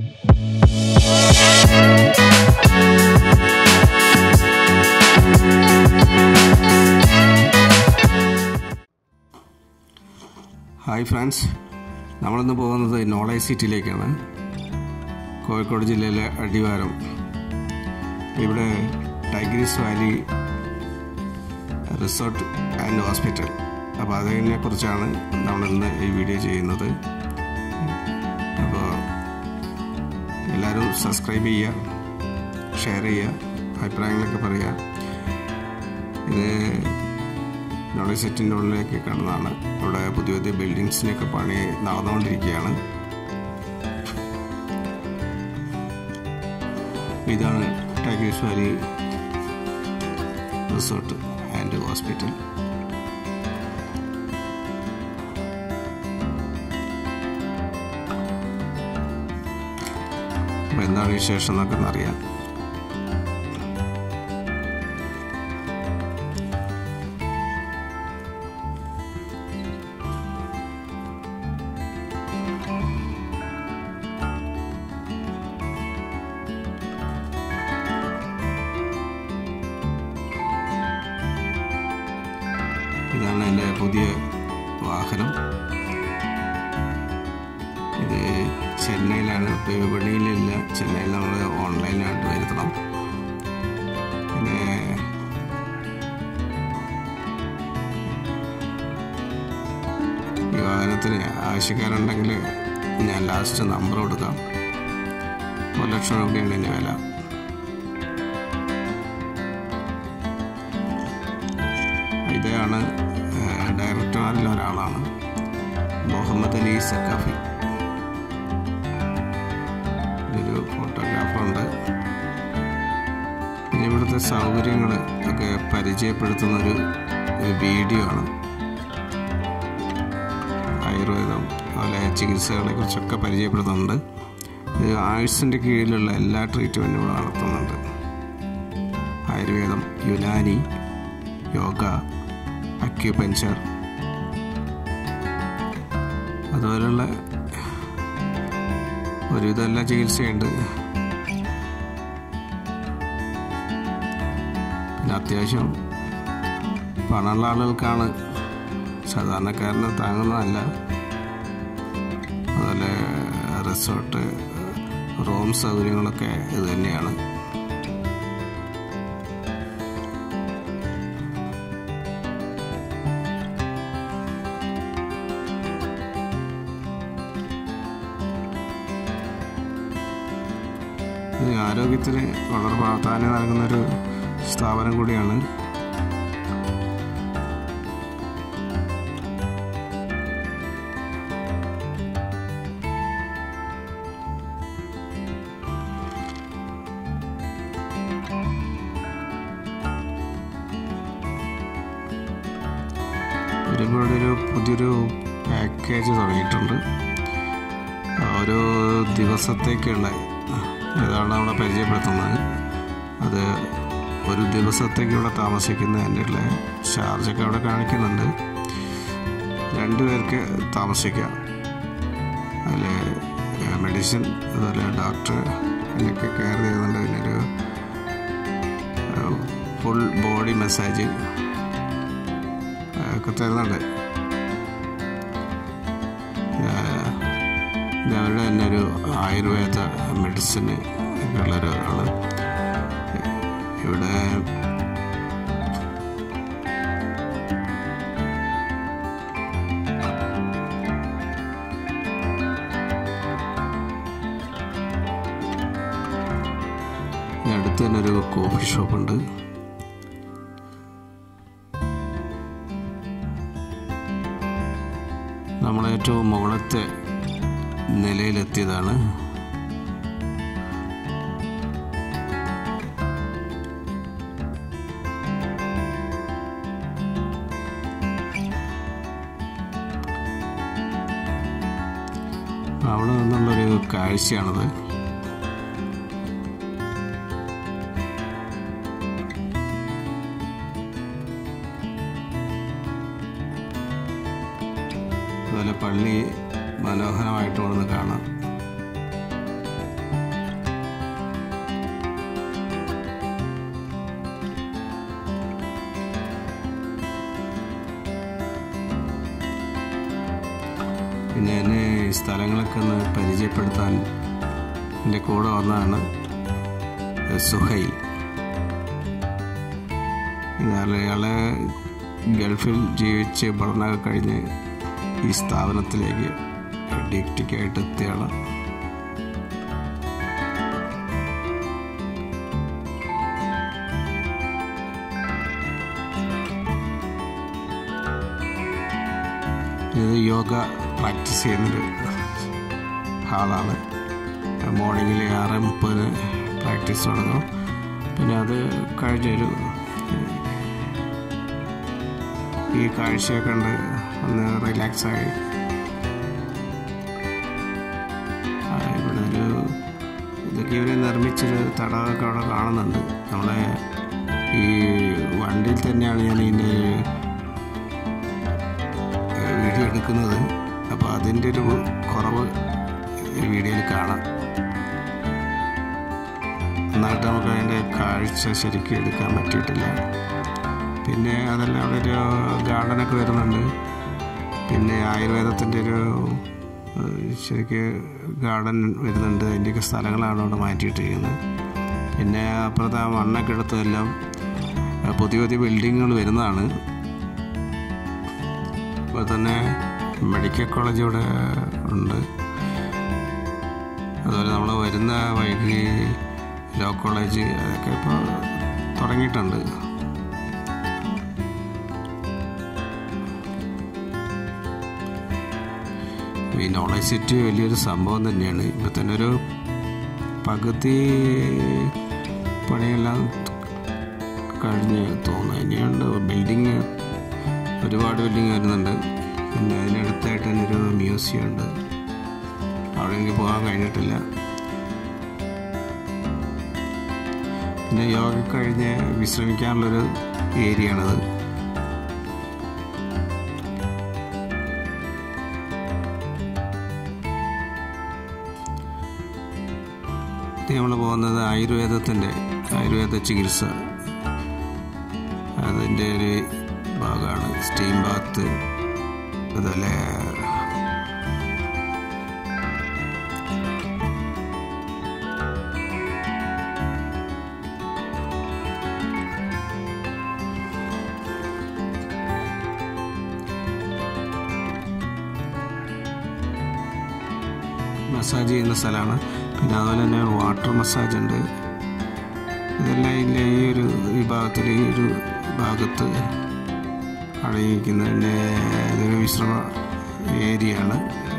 hi friends നമ്മളിന്ന് പോകുന്നത് knowledge സിറ്റിയിലേക്കാണ് Kozhikode ജില്ലയിലെ അടിവാരം ഇവിടെ Tigris valley resort and hospital അപ്പോൾ അതിനെ കുറിച്ചാണ് നമ്മളിന്ന് ഈ വീഡിയോ ചെയ്യുന്നത് അപ്പോൾ എല്ലാവരും സബ്സ്ക്രൈബ് ചെയ്യുക ഷെയർ ചെയ്യുക അഭിപ്രായങ്ങളൊക്കെ പറയുക ഇത് നോളജ് സെറ്റിൻ്റെ ഉള്ളിലേക്ക് കാണുന്നതാണ് ഇവിടെ പുതിയ പുതിയ ബിൽഡിങ്സിനൊക്കെ പണി നടന്നുകൊണ്ടിരിക്കുകയാണ് ഇതാണ് Tigers valley resort and hospital അപ്പോൾ എന്താണ് വിശേഷം എന്നൊക്കെ ഒന്നറിയാം ഇതാണ് എൻ്റെ പുതിയ വാഹനം ഇത് ചെന്നൈയിലാണ് ഇപ്പോൾ വിപണിയിലില്ല ചെന്നൈയിൽ നമ്മൾ ഓൺലൈനായിട്ട് വരുത്തണം പിന്നെ ഈ വാഹനത്തിന് ആവശ്യക്കാരുണ്ടെങ്കിൽ ഞാൻ ലാസ്റ്റ് നമ്പർ കൊടുക്കാം ഒരു ലക്ഷം രൂപയാണ് ഇതിൻ്റെ വില ഇതാണ് ഡയറക്ടർമാരിൽ ഒരാളാണ് മുഹമ്മദ് അലി സക്കാഫി ഒരു ഫോട്ടോഗ്രാഫറുണ്ട് പിന്നെ ഇവിടുത്തെ സൗകര്യങ്ങൾ ഒക്കെ പരിചയപ്പെടുത്തുന്ന ഒരു ഒരു വീഡിയോ ആണ് ആയുർവേദം അതുപോലെ ചികിത്സകളെ കുറിച്ചൊക്കെ പരിചയപ്പെടുത്തുന്നുണ്ട് ഇത് ആയുഷിൻ്റെ കീഴിലുള്ള എല്ലാ ട്രീറ്റ്മെൻറ്റും ഇവിടെ നടത്തുന്നുണ്ട് ആയുർവേദം യുനാനി യോഗ അക്യുപഞ്ചർ അതുപോലുള്ള ഒരുവിധം എല്ലാ ചികിത്സയുണ്ട് പിന്നെ അത്യാവശ്യം പണമുള്ള ആളുകൾക്കാണ് സാധാരണക്കാരന് താങ്ങുന്നതല്ല അതുപോലെ റിസോർട്ട് റൂം സൗകര്യങ്ങളൊക്കെ ഇത് തന്നെയാണ് ഇത് ആരോഗ്യത്തിന് വളരെ പ്രാധാന്യം നൽകുന്നൊരു സ്ഥാപനം കൂടിയാണ് ഇതിലൂടെ ഒരു പുതിയൊരു പാക്കേജ് തുടങ്ങിയിട്ടുണ്ട് ഓരോ ദിവസത്തേക്കുള്ള ഇതാണ് അവിടെ പരിചയപ്പെടുത്തുന്നത് അത് ഒരു ദിവസത്തേക്ക് ഇവിടെ താമസിക്കുന്നതിൻ്റെ ചാർജൊക്കെ അവിടെ കാണിക്കുന്നുണ്ട് രണ്ട് പേർക്ക് താമസിക്കാം അതിൽ മെഡിസിൻ അതുപോലെ ഡോക്ടർ ഇതിനൊക്കെ കെയർ ചെയ്യുന്നുണ്ട് പിന്നൊരു ഫുൾ ബോഡി മസാജ് ഒക്കെ തരുന്നുണ്ട് ഇത് അവരുടെ തന്നെ ഒരു ആയുർവേദ മെഡിസിന് ഉള്ളൊരു ആള് ഇവിടെ അടുത്ത് തന്നെ ഒരു കോഫി ഷോപ്പുണ്ട് നമ്മളേറ്റവും മുകളത്തെ നിലയിലെത്തിയതാണ് അവിടെ നിന്നുള്ളൊരു കാഴ്ചയാണത് അതുപോലെ പള്ളി മനോഹരമായിട്ട് ഇവിടുന്ന് കാണാം പിന്നെ എന്നെ ഈ സ്ഥലങ്ങളൊക്കെ ഒന്ന് പരിചയപ്പെടുത്താൻ എൻ്റെ കൂടെ വന്നതാണ് സുഹൈൽ ഇയാൾ ഇയാളെ ഗൾഫിൽ ജീവിച്ച് പഠനമൊക്കെ കഴിഞ്ഞ് ഈ സ്ഥാപനത്തിലേക്ക് ഡിഗ്രിക്കായിട്ട് എത്തിയാണ് ഇത് യോഗ പ്രാക്ടീസ് ചെയ്യുന്നൊരു ഹാളാണ് മോർണിംഗിൽ ആറ് മുപ്പതിന് പ്രാക്ടീസ് തുടങ്ങും പിന്നെ അത് കഴിഞ്ഞൊരു ഈ കാഴ്ചയൊക്കെ കണ്ട് ഒന്ന് റിലാക്സായി ഇവിടെ ഒരു ഇതൊക്കെ ഇവർ നിർമ്മിച്ചൊരു തടാകമൊക്കെ അവിടെ കാണുന്നുണ്ട് നമ്മളെ ഈ വണ്ടിയിൽ തന്നെയാണ് ഞാൻ ഇതിൻ്റെ വീഡിയോ എടുക്കുന്നത് അപ്പോൾ അതിൻ്റെ ഒരു കുറവ് ഈ വീഡിയോയിൽ കാണാം നന്നായിട്ട് നമുക്ക് അതിൻ്റെ കാഴ്ച ശരിക്കും എടുക്കാൻ പറ്റിയിട്ടില്ല പിന്നെ അതല്ല അവിടെ ഒരു ഗാർഡനൊക്കെ വരുന്നുണ്ട് പിന്നെ ആയുർവേദത്തിൻ്റെ ഒരു ശരിക്ക് ഗാർഡൻ വരുന്നുണ്ട് അതിൻ്റെയൊക്കെ സ്ഥലങ്ങളാണ് അവിടെ മാറ്റിയിട്ടിരിക്കുന്നത് പിന്നെ അപ്പുറത്തെ ആ മണ്ണൊക്കെ എടുത്തതെല്ലാം പുതിയ പുതിയ ബിൽഡിങ്ങുകൾ വരുന്നതാണ് ഇപ്പോൾ തന്നെ മെഡിക്കൽ കോളേജ് ഇവിടെ ഉണ്ട് അതുപോലെ നമ്മൾ വരുന്ന വഴിക്ക് ലോ കോളേജ് അതൊക്കെ ഇപ്പോൾ തുടങ്ങിയിട്ടുണ്ട് ഈ നോളജ് സിറ്റി വലിയൊരു സംഭവം തന്നെയാണ് ഇപ്പം തന്നെ ഒരു പകുതി പണിയെല്ലാം കഴിഞ്ഞ് തോന്നുന്നു ഇനിയുണ്ട് ബിൽഡിങ് ഒരുപാട് ബിൽഡിങ് വരുന്നുണ്ട് പിന്നെ അതിനടുത്തായിട്ട് തന്നെ ഒരു മ്യൂസിയം ഉണ്ട് അവിടെ എനിക്ക് പോകാൻ കഴിഞ്ഞിട്ടില്ല പിന്നെ യോഗ കഴിഞ്ഞ് വിശ്രമിക്കാനുള്ളൊരു ഏരിയ ആണത് നമ്മൾ പോകുന്നത് ആയുർവേദത്തിൻ്റെ ആയുർവേദ ചികിത്സ അതിൻ്റെ ഒരു ഭാഗമാണ് സ്റ്റീം ബാത്ത് അതുപോലെ മസാജ് ചെയ്യുന്ന സ്ഥലമാണ് പിന്നെ അതുപോലെ തന്നെ വാട്ടർ മസാജ് ഉണ്ട് ഇതെല്ലാം ഇല്ല ഈ ഒരു വിഭാഗത്തിൽ ഈ ഒരു ഭാഗത്ത് അടങ്ങിയിരിക്കുന്നതിൻ്റെ ഇതൊരു വിശ്രമ ഏരിയ ആണ്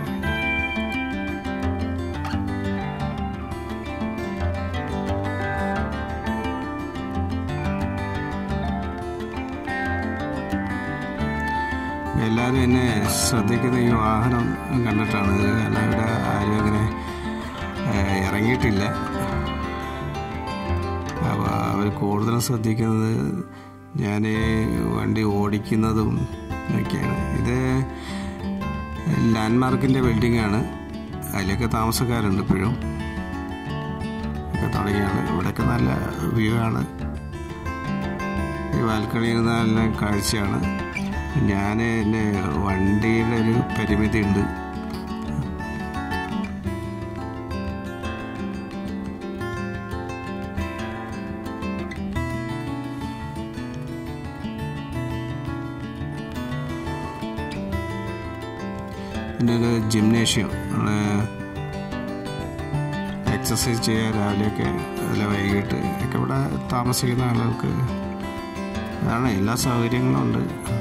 എല്ലാവരും എന്നെ ശ്രദ്ധിക്കുന്ന ഈ വാഹനം കണ്ടിട്ടാണ് ഇത് കാരണം ഇവിടെ ആരും അങ്ങനെ ഇറങ്ങിയിട്ടില്ല അപ്പോൾ അവർ കൂടുതലും ശ്രദ്ധിക്കുന്നത് ഞാൻ വണ്ടി ഓടിക്കുന്നതും ഒക്കെയാണ് ഇത് ലാൻഡ്മാർക്കിൻ്റെ ബിൽഡിങ്ങാണ് അതിലൊക്കെ താമസക്കാരുണ്ട് ഇപ്പോഴും ഒക്കെ തുടങ്ങിയാണ് ഇവിടെയൊക്കെ നല്ല വ്യൂ ആണ് ഈ ബാൽക്കണിയിൽ നല്ല കാഴ്ചയാണ് ഞാൻ എൻ്റെ വണ്ടിയുടെ ഒരു പരിമിതി ഉണ്ട് പിന്നെ ഒരു ജിംനേഷ്യം നമ്മള് എക്സസൈസ് ചെയ്യാൻ രാവിലെയൊക്കെ അതിലെ വൈകിട്ട് ഒക്കെ ഇവിടെ താമസിക്കുന്ന ആളുകൾക്ക് അതാണ് എല്ലാ സൗകര്യങ്ങളും ഉണ്ട്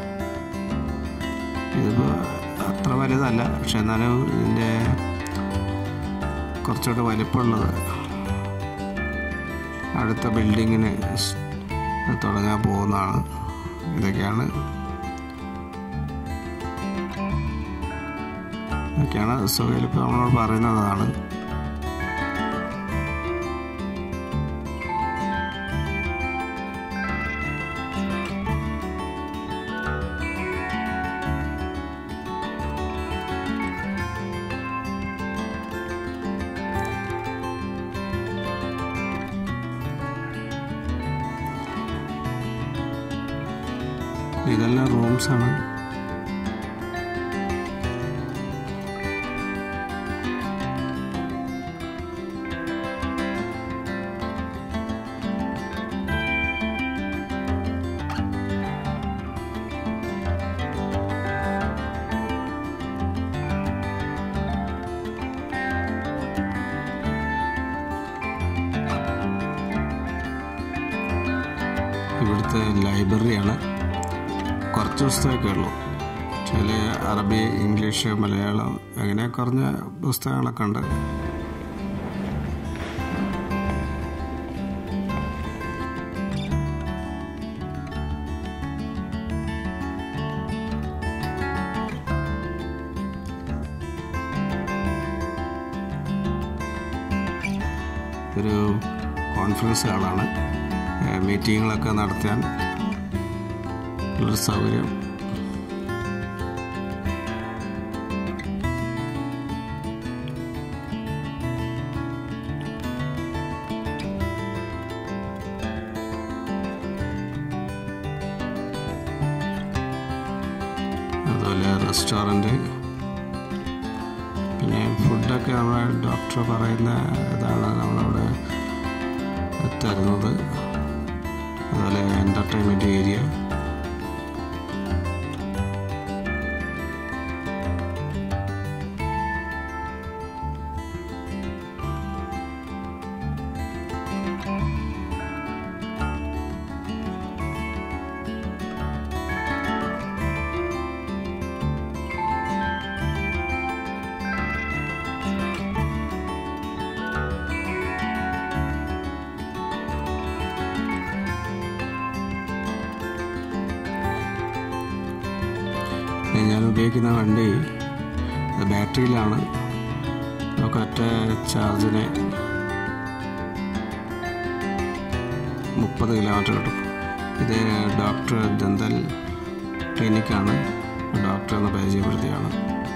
ഇതിപ്പോൾ അത്ര വലുതല്ല പക്ഷെ എന്നാലും ഇതിൻ്റെ കുറച്ചുകൂടെ വലിപ്പമുള്ളത് അടുത്ത ബിൽഡിങ്ങിന് തുടങ്ങാൻ പോകുന്നതാണ് ഇതൊക്കെയാണ് ഇതൊക്കെയാണ് സുഹേൽ ഇപ്പോൾ നമ്മളോട് പറയുന്നതാണ് ഇതെല്ലാം റൂംസാണ് ഇവിടുത്തെ ലൈബ്രറിയാണ് കുറച്ച് പുസ്തകമൊക്കെ ഉള്ളൂ ചില അറബി ഇംഗ്ലീഷ് മലയാളം അങ്ങനെ കുറഞ്ഞ പുസ്തകങ്ങളൊക്കെ ഉണ്ട് ഒരു കോൺഫറൻസ് ഹാളാണ് മീറ്റിങ്ങുകളൊക്കെ നടത്താൻ ഉള്ളൊരു സൗകര്യം അതുപോലെ റെസ്റ്റോറൻറ്റ് പിന്നെ ഫുഡൊക്കെ നമ്മളെ ഡോക്ടർ പറയുന്ന ഇതാണ് നമ്മളവിടെ തരുന്നത് അതുപോലെ എൻ്റർടൈൻമെൻറ്റ് ഏരിയ ഞാൻ ഉപയോഗിക്കുന്ന വണ്ടി അത് ബാറ്ററിയിലാണ് നമുക്ക് ഒറ്റ ചാർജിന് മുപ്പത് കിലോമീറ്റർ കിട്ടും ഇത് ഡോക്ടർ ദന്തൽ ക്ലിനിക്കാണ് ഡോക്ടർ എന്ന് പരിചയപ്പെടുത്തിയാണ്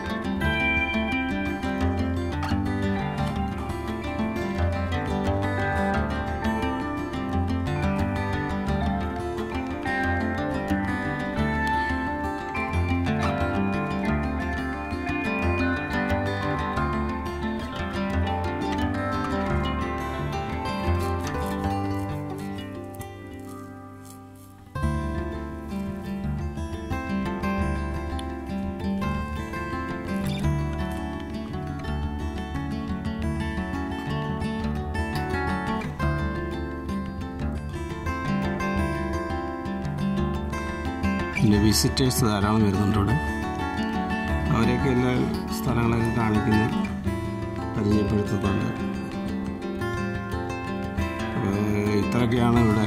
പിന്നെ വിസിറ്റേഴ്സ് ധാരാളം വരുന്നുണ്ട് ഇവിടെ അവരെയൊക്കെ എല്ലാ സ്ഥലങ്ങളൊക്കെ കാണിക്കുന്ന പരിചയപ്പെടുത്തുന്നുണ്ട് അപ്പോൾ ഇത്രയൊക്കെയാണ് ഇവിടെ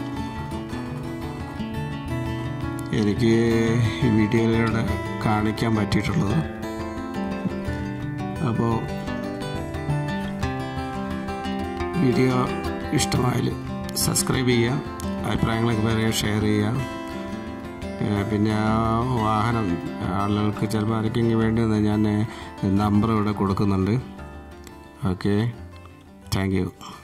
എനിക്ക് ഈ വീഡിയോയിലൂടെ കാണിക്കാൻ പറ്റിയിട്ടുള്ളത് അപ്പോൾ വീഡിയോ ഇഷ്ടമായാൽ സബ്സ്ക്രൈബ് ചെയ്യുക അഭിപ്രായങ്ങളൊക്കെ പറയുക ഷെയർ ചെയ്യുക ഏഹ് പിന്നെ ആ വാഹനം ആളുകൾക്ക് ചിലപ്പോൾ ആർക്കെങ്കിലും വേണ്ടി ഞാൻ നമ്പർ ഇവിടെ കൊടുക്കുന്നുണ്ട് ഓക്കെ താങ്ക് യു